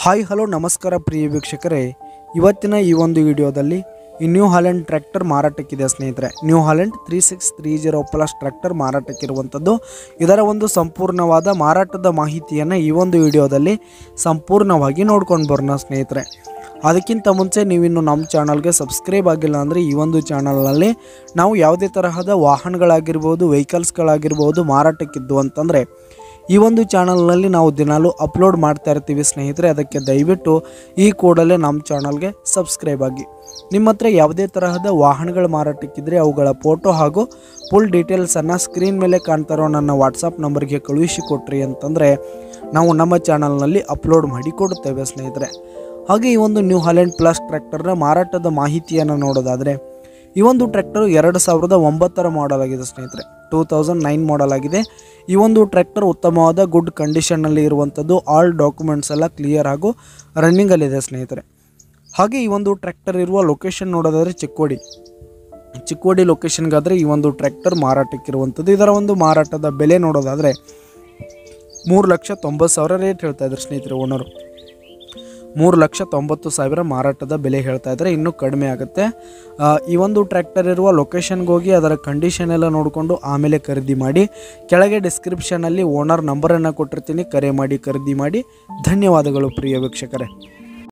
hi hello ನಮಸ್ಕಾರ ಪ್ರಿಯ ವೀಕ್ಷಕರೇ ಇವತ್ತಿನ ಈ ಒಂದು ವಿಡಿಯೋದಲ್ಲಿ ಈ ನ್ಯೂ ಹಾಲೆಂಡ್ ಟ್ರ್ಯಾಕ್ಟರ್ ಮಾರಾಟಕ್ಕಿದೆ ಸ್ನೇಹಿತರೆ new Holland three six three zero plus tractor ಮಾರಾಟಕ್ಕಿರುವಂಥದ್ದು ಇದರ ಒಂದು ಸಂಪೂರ್ಣವಾದ ಮಾರಾಟದ ಮಾಹಿತಿಯನ್ನು ಈ ಒಂದು ವಿಡಿಯೋದಲ್ಲಿ ಸಂಪೂರ್ಣವಾಗಿ ನೋಡ್ಕೊಂಡು ಬರೋಣ ಸ್ನೇಹಿತರೆ ಅದಕ್ಕಿಂತ ಮುಂಚೆ ನೀವಿನ್ನು ನಮ್ಮ ಚಾನಲ್ಗೆ ಸಬ್ಸ್ಕ್ರೈಬ್ ಆಗಿಲ್ಲ ಅಂದರೆ ಈ ಒಂದು ಚಾನಲ್ನಲ್ಲಿ ನಾವು ಯಾವುದೇ ತರಹದ ವಾಹನಗಳಾಗಿರ್ಬೋದು ವೆಹಿಕಲ್ಸ್ಗಳಾಗಿರ್ಬೋದು ಮಾರಾಟಕ್ಕಿದ್ದು ಅಂತಂದರೆ ಈ ಒಂದು ಚಾನಲ್ನಲ್ಲಿ ನಾವು ದಿನಾಲೂ ಅಪ್ಲೋಡ್ ಮಾಡ್ತಾ ಇರ್ತೀವಿ ಸ್ನೇಹಿತರೆ ಅದಕ್ಕೆ ದಯವಿಟ್ಟು ಈ ಕೂಡಲೇ ನಮ್ಮ ಚಾನಲ್ಗೆ ಸಬ್ಸ್ಕ್ರೈಬ್ ಆಗಿ ನಿಮ್ಮ ಹತ್ರ ಯಾವುದೇ ತರಹದ ವಾಹನಗಳ ಮಾರಾಟಕ್ಕಿದ್ರೆ ಅವುಗಳ ಫೋಟೋ ಹಾಗೂ ಫುಲ್ ಡೀಟೇಲ್ಸನ್ನು ಸ್ಕ್ರೀನ್ ಮೇಲೆ ಕಾಣ್ತಾ ಇರೋ ನನ್ನ ವಾಟ್ಸಪ್ ನಂಬರ್ಗೆ ಕಳುಹಿಸಿ ಕೊಟ್ರಿ ಅಂತಂದರೆ ನಾವು ನಮ್ಮ ಚಾನಲ್ನಲ್ಲಿ ಅಪ್ಲೋಡ್ ಮಾಡಿ ಕೊಡುತ್ತೇವೆ ಸ್ನೇಹಿತರೆ ಹಾಗೆ ಈ ಒಂದು ನ್ಯೂ ಹಾಲೆಂಡ್ ಪ್ಲಸ್ ಟ್ರ್ಯಾಕ್ಟರ್ನ ಮಾರಾಟದ ಮಾಹಿತಿಯನ್ನು ನೋಡೋದಾದರೆ ಈ ಒಂದು ಟ್ರ್ಯಾಕ್ಟರ್ ಎರಡು ಸಾವಿರದ ಒಂಬತ್ತರ ಮಾಡೆಲ್ ಆಗಿದೆ ಸ್ನೇಹಿತರೆ ಟೂ ತೌಸಂಡ್ ನೈನ್ ಮಾಡೆಲ್ ಆಗಿದೆ ಈ ಒಂದು ಟ್ರ್ಯಾಕ್ಟರ್ ಉತ್ತಮವಾದ ಗುಡ್ ಕಂಡೀಷನ್ನಲ್ಲಿ ಇರುವಂಥದ್ದು ಆಲ್ ಡಾಕ್ಯುಮೆಂಟ್ಸ್ ಎಲ್ಲ ಕ್ಲಿಯರ್ ಹಾಗೂ ರನ್ನಿಂಗಲ್ಲಿದೆ ಸ್ನೇಹಿತರೆ ಹಾಗೆ ಈ ಒಂದು ಟ್ರ್ಯಾಕ್ಟರ್ ಇರುವ ಲೊಕೇಶನ್ ನೋಡೋದಾದರೆ ಚಿಕ್ಕೋಡಿ ಚಿಕ್ಕೋಡಿ ಲೊಕೇಶನ್ಗಾದರೆ ಈ ಒಂದು ಟ್ರ್ಯಾಕ್ಟರ್ ಮಾರಾಟಕ್ಕಿರುವಂಥದ್ದು ಇದರ ಒಂದು ಮಾರಾಟದ ಬೆಲೆ ನೋಡೋದಾದರೆ ಮೂರು ಲಕ್ಷ ತೊಂಬತ್ತು ಸಾವಿರ ರೇಟ್ ಹೇಳ್ತಾ ಇದ್ದಾರೆ ಸ್ನೇಹಿತರೆ ಓನರು ಮೂರು ಲಕ್ಷ ತೊಂಬತ್ತು ಸಾವಿರ ಮಾರಾಟದ ಬೆಲೆ ಹೇಳ್ತಾ ಇದ್ದಾರೆ ಇನ್ನೂ ಕಡಿಮೆ ಆಗುತ್ತೆ ಆ, ಈ ಒಂದು ಟ್ರ್ಯಾಕ್ಟರ್ ಇರುವ ಲೊಕೇಶನ್ಗೆ ಹೋಗಿ ಅದರ ಕಂಡೀಷನ್ ಎಲ್ಲ ನೋಡಿಕೊಂಡು ಆಮೇಲೆ ಖರೀದಿ ಮಾಡಿ ಕೆಳಗೆ ಡಿಸ್ಕ್ರಿಪ್ಷನಲ್ಲಿ ಓನರ್ ನಂಬರನ್ನು ಕೊಟ್ಟಿರ್ತೀನಿ ಕರೆ ಮಾಡಿ ಖರೀದಿ ಮಾಡಿ ಧನ್ಯವಾದಗಳು ಪ್ರಿಯ ವೀಕ್ಷಕರೇ